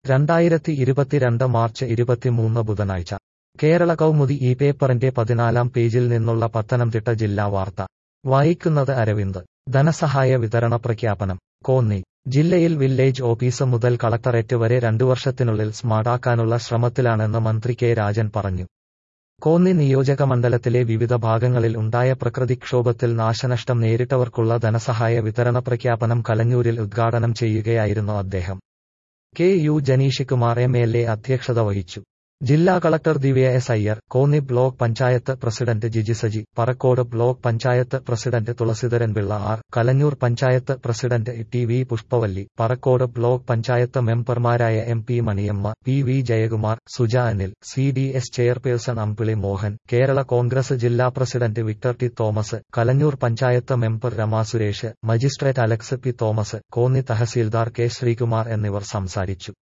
രണ്ടായിരത്തി ഇരുപത്തിരണ്ട് മാർച്ച് ഇരുപത്തിമൂന്ന് ബുധനാഴ്ച കേരള കൗമുദി ഈ പേപ്പറിന്റെ പതിനാലാം പേജിൽ നിന്നുള്ള പത്തനംതിട്ട ജില്ലാ വാർത്ത വായിക്കുന്നത് അരവിന്ദ് ധനസഹായ വിതരണ പ്രഖ്യാപനം കോന്നി ജില്ലയിൽ വില്ലേജ് ഓഫീസ് മുതൽ കളക്ടറേറ്റ് വരെ രണ്ടു വർഷത്തിനുള്ളിൽ സ്മാർട്ടാക്കാനുള്ള ശ്രമത്തിലാണെന്ന് മന്ത്രി കെ രാജൻ പറഞ്ഞു കോന്നി നിയോജക മണ്ഡലത്തിലെ വിവിധ ഭാഗങ്ങളിൽ ഉണ്ടായ പ്രകൃതിക്ഷോഭത്തിൽ നാശനഷ്ടം നേരിട്ടവർക്കുള്ള ധനസഹായ വിതരണ പ്രഖ്യാപനം കലഞ്ഞൂരിൽ ഉദ്ഘാടനം ചെയ്യുകയായിരുന്നു അദ്ദേഹം K U Janeeshkumar M L A അധ്യക്ഷത വഹിച്ചു ജില്ലാ collector Divya S Iyer Konni block panchayat president Jiji Saji Parakode block panchayat president Thulaseedharan Pillai R Kalanjoor panchayat president T V Pushpavalli Parakode block panchayat മെമ്പർമാരായ M P Maniyamma P V Jayakumar Suja Anil C D S chairperson Ambili Mohan Kerala Congress ജില്ലാ president Victor T Thomas Kalanjoor panchayat member Rama Suresh magistrate Alex P Thomas Konni tahsildar K Sreekumar എന്നിവർ സംസാരിച്ചു